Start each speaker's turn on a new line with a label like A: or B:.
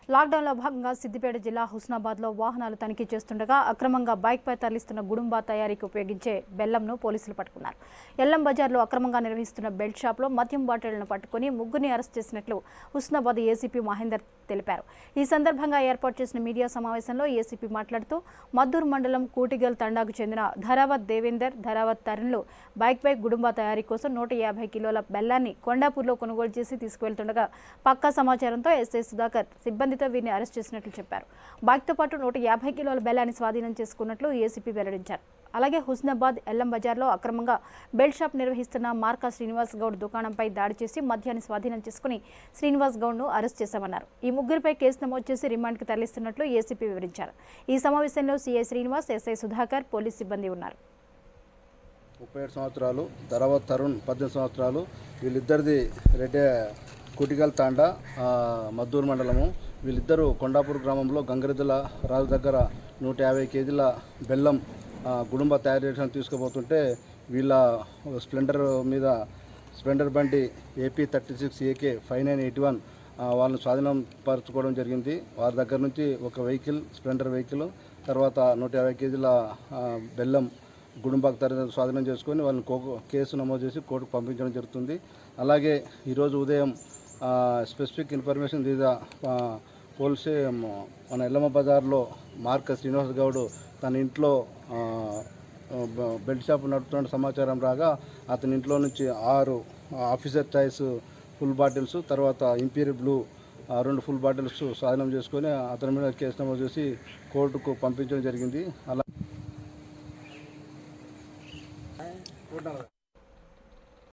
A: లాక్డౌన్లో భాగంగా సిద్దిపేట జిల్లా హుస్నాబాద్లో వాహనాలు తనిఖీ చేస్తుండగా అక్రమంగా బైక్పై తరలిస్తున్న గుడుంబా తయారీకి ఉపయోగించే బెల్లంను పోలీసులు పట్టుకున్నారు ఎల్లం బజార్లో అక్రమంగా నిర్వహిస్తున్న బెల్ట్ షాప్లో మద్యం బాటిళ్లను పట్టుకుని ముగ్గురిని అరెస్ట్ చేసినట్లు హుస్నాబాద్ ఏసీపీ మహేందర్ తెలిపారు ఈ సందర్భంగా ఏర్పాటు చేసిన మీడియా సమావేశంలో ఏసీపీ మాట్లాడుతూ మద్దూరు మండలం కూటిగల్ తండాకు చెందిన ధరావత్ దేవేందర్ ధరావత్ తరుణ్లు బైక్పై గుడుంబా తయారీ కోసం నూట యాభై కిలోల బెల్లాన్ని కొండాపూర్లో కొనుగోలు చేసి తీసుకువెళ్తుండగా పక్కా సమాచారంతో ఎస్ఐ సుధాకర్ సిబ్బందితో వీరిని అరెస్ట్ చేసినట్లు చెప్పారు బైక్తో పాటు నూట యాభై కిలోల బెల్లాన్ని స్వాధీనం చేసుకున్నట్లు ఏసీపీ వెల్లడించారు అలాగే హుస్నాబాద్ ఎల్లం బజార్లో అక్రమంగా బెల్ట్ షాప్ నిర్వహిస్తున్న మార్కా శ్రీనివాస్ గౌడ్ దుకాణంపై దాడి చేసి మద్యాన్ని స్వాధీనం చేసుకుని శ్రీనివాస్ గౌడ్ను అరెస్ట్ చేశామన్నారు ఈ ముగ్గురిపై కేసు నమోదు చేసి రిమాండ్కి తరలిస్తున్నట్లు ఏసీపీ వివరించారు ఈ సమావేశంలో CI Srinivas SI Sudhakar police సిబ్బంది ఉన్నారు
B: ముప్పై ఏడు సంవత్సరాలు ధరవత్ తరుణ్ పద్దెనిమిది సంవత్సరాలు వీళ్ళిద్దరిది రెడ్డి కుటిగల్ తాండా ఆ, మద్దూరు మండలము వీళ్ళిద్దరూ కొండాపూర్ గ్రామంలో గంగరెద్దుల రాజు దగ్గర నూట యాభై కేజీల బెల్లం ఆ, గుడుంబ తయారు చేయడానికి తీసుకుపోతుంటే వీళ్ళ స్ప్లెండర్ మీద స్ప్లెండర్ బండి AP thirty six AK five nine eighty one వాళ్ళని స్వాధీనం పరచుకోవడం జరిగింది వారి దగ్గర నుంచి ఒక వెహికల్ స్ప్లెండర్ వెహికల్ తర్వాత నూట యాభై కేజీల ఆ, బెల్లం గుడుంబాకు తర స్వాధీనం చేసుకొని వాళ్ళని కో- కేసు నమోదు చేసి కోర్టుకు పంపించడం జరుగుతుంది అలాగే ఈరోజు ఉదయం ఆ, స్పెసిఫిక్ ఇన్ఫర్మేషన్ మీద ఆ, పోలీస్ మ- మన ఎల్లమ్మ బజార్లో మార్క శ్రీనివాస్ గౌడ్ తన ఇంట్లో ఆ, బ- బెల్ట్ షాప్ నడుపుతున్న సమాచారం రాగా అతని ఇంట్లో నుంచి ఆరు ఆఫీసర్ చాయిస్ ఫుల్ బాటిల్స్ తర్వాత ఇంపీరియల్ బ్లూ ఆ, రెండు ఫుల్ బాటిల్స్ స్వాధీనం చేసుకొని అతని మీద కేసు నమోదు చేసి కోర్టుకు పంపించడం జరిగింది అలా